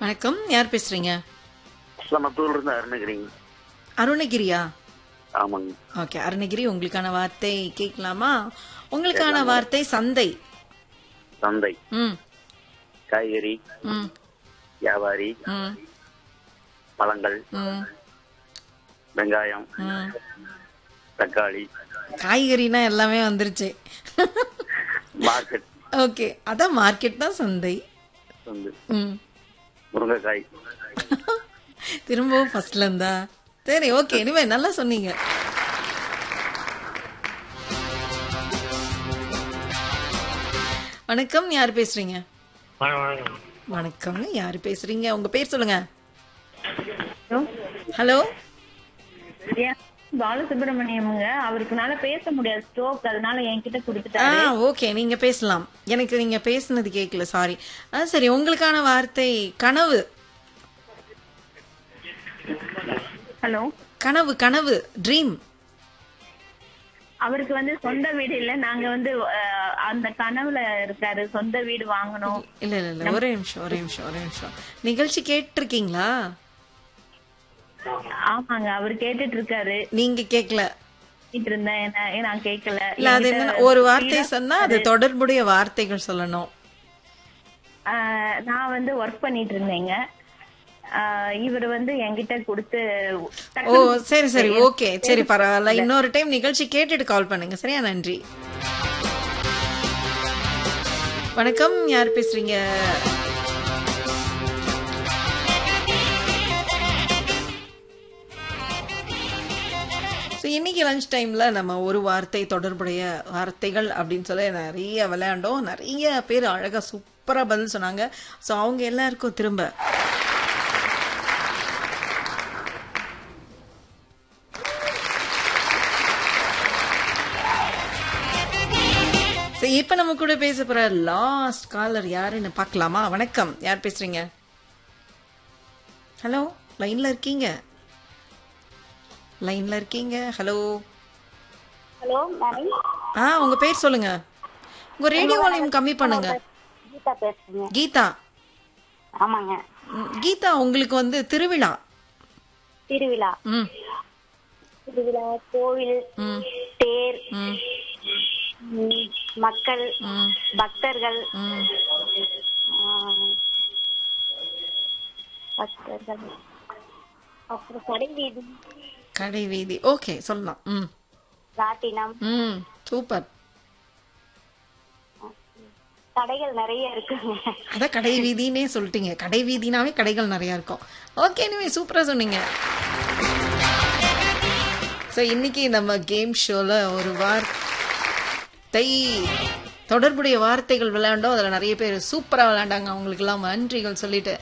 வணக்கம் யார் பேசுறீங்க இஸ்லாமத்தூர்ல இருந்து அருணகிரிங்க அருணகிரியா ஆமாங்க ஓகே அருணகிரி உங்களுக்கான வார்த்தை கேட்கலாமா உங்களுக்கான வார்த்தை சந்தை சந்தை ம் காய்கறி ம் வியாபாரி ம் பழங்கள் ம் வெங்காயம் ம் தக்காளி காய்கறினா எல்லாமே வந்துருச்சு மார்க்கெட் ஓகே அதான் மார்க்கெட் தான் சந்தை வந்து ம் முருங்கைக்காய் திரும்பவும் ஃபர்ஸ்ட்ல இருந்தா சரி ஓகே இனிமே நல்லா சொன்னீங்க வணக்கம் யார் பேசுறீங்க வணக்கம் யார் பேசுறீங்க உங்க பேர் சொல்லுங்க ஹலோ ஏன் பாலசுப்ரமணியம்ங்க அவருக்குனால பேச முடியாது ஸ்ட்ரோக் அதனால என்கிட்ட ஆ கொடுத்துட்டாரு ஓகே நீங்க பேசலாம் எனக்கு நீங்க பேசுனது கேட்கல சாரி ஆ சரி உங்களுக்கான வார்த்தை கனவு ஹலோ கனவு கனவு ட்ரீம் அவருக்கு வந்து சொந்த வீடு இல்ல நாங்க வந்து அஹ், அந்த கனவுல இருக்காரு சொந்த வீடு வாங்கணும் இல்ல இல்ல இல்ல ஒரே நிமிஷம் ஒரே நிமிஷம் ஒரே நிமிஷம் நிகழ்ச்சி கேட்டிருக்கீங்களா ஆமாங்க அவர் கேட்டுட்டு இருக்காரு நீங்க கேட்கல கேட்டுட்டு இருந்தேன் என்ன நான் கேட்கல இல்ல அது என்ன ஒரு வார்த்தை சொன்னா அது தொடர்புடைய வார்த்தைகள் சொல்லணும் அஹ், நான் வந்து ஒர்க் பண்ணிட்டு இருந்தேங்க இவர் வந்து என்கிட்ட கொடுத்து ஓ சரி சரி ஓகே சரி பரவாயில்ல இன்னொரு டைம் நிகழ்ச்சி கேட்டுட்டு கால் பண்ணுங்க சரியா நன்றி வணக்கம் யார் பேசுறீங்க ஸோ இன்னைக்கு லஞ்ச் டைம்ல நம்ம ஒரு வார்த்தை தொடர்புடைய வார்த்தைகள் அப்படின்னு சொல்லி நிறைய விளையாண்டோம் நிறைய பேர் அழகா சூப்பரா பதில் சொன்னாங்க ஸோ அவங்க எல்லாருக்கும் திரும்ப சரி இப்ப நம்ம கூட பேச போற லாஸ்ட் காலர் யாருன்னு பார்க்கலாமா வணக்கம் யார் பேசுறீங்க ஹலோ லைன்ல இருக்கீங்க லைன்ல இருக்கீங்க ஹலோ ஹலோ மேடம் ஆ உங்க பேர் சொல்லுங்க உங்க ரேடியோ வால்யூம் கம்மி பண்ணுங்க கீதா பேசுறேங்க கீதா ஆமாங்க ம், கீதா உங்களுக்கு வந்து திருவிழா திருவிழா ம் திருவிழா கோவில் ம் தேர் ம் ம், மக்கள் ம் பக்தர்கள் ம் ஆ, பக்தர்கள் அப்புறம் கடை வீதி கடை வீதி ஓகே சொல்லலாம் ம் ராட்டினம் ம் சூப்பர் கடைகள் நிறைய இருக்குங்க அதான் கடை வீதினே சொல்லிட்டீங்க கடை வீதினாவே கடைகள் நிறைய இருக்கும் ஓகே இனிமே சூப்பரா சொன்னீங்க ஸோ இன்னைக்கு நம்ம கேம் ஷோல ஒரு வார்த்தை தொடர்புடைய வார்த்தைகள் விளையாண்டோம் அதுல நிறைய பேர் சூப்பரா விளையாண்டாங்க அவங்களுக்கு எல்லாம் நன்றிகள் சொல்லிட்டு